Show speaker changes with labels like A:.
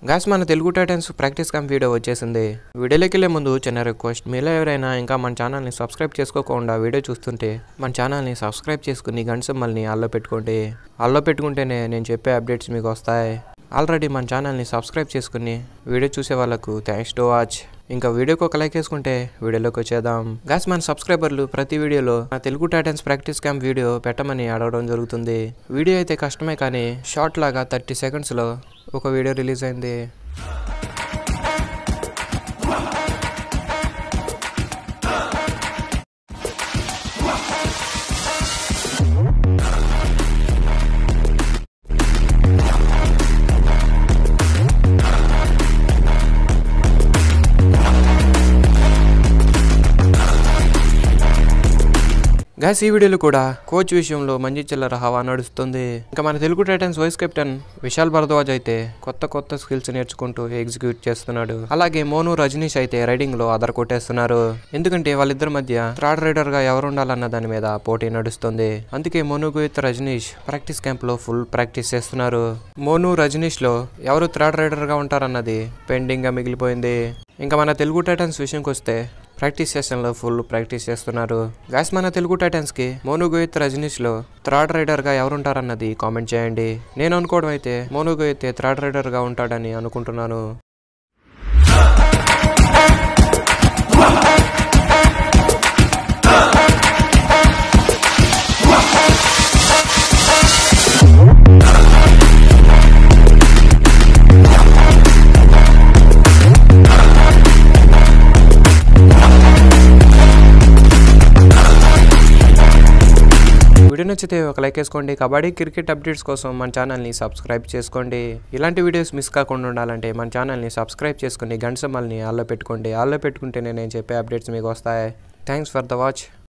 A: gas మన Telugu Titans practice camp video వచ్చేసింది వీడియోలోకి వెళ్ళే ముందు చిన్న రిక్వెస్ట్ మీలో ఎవరైనా ఇంకా మన ఛానల్ని సబ్స్క్రైబ్ చేసుకోకుండా వీడియో చూస్తుంటే మన ఛానల్ని సబ్స్క్రైబ్ చేసుకుని గంట సింబల్ని ఆల్లో పెట్టుకోండి ఆల్లో పెట్టుకుంటేనే నేను చెప్పే అప్డేట్స్ మీకు వస్తాయి ఆల్రెడీ మన ఛానల్ని సబ్స్క్రైబ్ చేసుకుని వీడియో చూసే వాళ్ళకు థ్యాంక్స్ టు వాచ్ ఇంకా వీడియోకి ఒక లైక్ వేసుకుంటే వీడియోలోకి వచ్చేద్దాం గాస్ మన సబ్స్క్రైబర్లు ప్రతి వీడియోలో నా Telugu Titans practice camp video పెట్టమని అడగడం జరుగుతుంది వీడియో అయితే కష్టమే కానీ షార్ట్ లాగా థర్టీ సెకండ్స్లో ఒక వీడియో రిలీజ్ అయింది గాస్ ఈ వీడియోలో కూడా కోచ్ విషయంలో మంచి చిల్లర హవా నడుస్తుంది ఇంకా మన Telugu Titans vice captain Vishal Bharadwaj అయితే కొత్త కొత్త స్కిల్స్ నేర్చుకుంటూ ఎగ్జిక్యూట్ చేస్తున్నాడు అలాగే మోను రజనీష్ అయితే రైడింగ్ లో అదర్ కొట్టేస్తున్నారు ఎందుకంటే వాళ్ళిద్దరి మధ్య థర్డ్ రైడర్ గా ఎవరు ఉండాలన్న దాని మీద పోటీ నడుస్తుంది అందుకే Monu with Rajnish practice camp లో ఫుల్ ప్రాక్టీస్ చేస్తున్నారు మోను రజనీష్ లో ఎవరు థర్డ్ రైడర్ గా ఉంటారన్నది పెండింగ్ గా మిగిలిపోయింది ఇంకా మన తెలుగు టైటన్స్ విషయంకి వస్తే ప్రాక్టీస్ సెషన్లో ఫుల్ ప్రాక్టీస్ చేస్తున్నారు గాస్ మన తెలుగు టైటన్స్కి మోను గోయత్ రజనీష్లో థర్డ్ రైడర్గా ఎవరుంటారన్నది కామెంట్ చేయండి నేను అనుకోవడం అయితే మోను గోయత్ థర్డ్ రైడర్గా ఉంటాడని అనుకుంటున్నాను వీడియో నచ్చితే ఒక లైక్ వేసుకోండి కబడ్డీ క్రికెట్ అప్డేట్స్ కోసం మన ఛానల్ని సబ్స్క్రైబ్ చేసుకోండి ఇలాంటి వీడియోస్ మిస్ కాకుండా ఉండాలంటే మన ఛానల్ని సబ్స్క్రైబ్ చేసుకుని గంట సమ్మల్ని ఆల్లో పెట్టుకోండి ఆల్లో పెట్టుకుంటేనే నేను చెప్పే అప్డేట్స్ మీకు వస్తాయి థ్యాంక్స్ ఫర్ ద వాచ్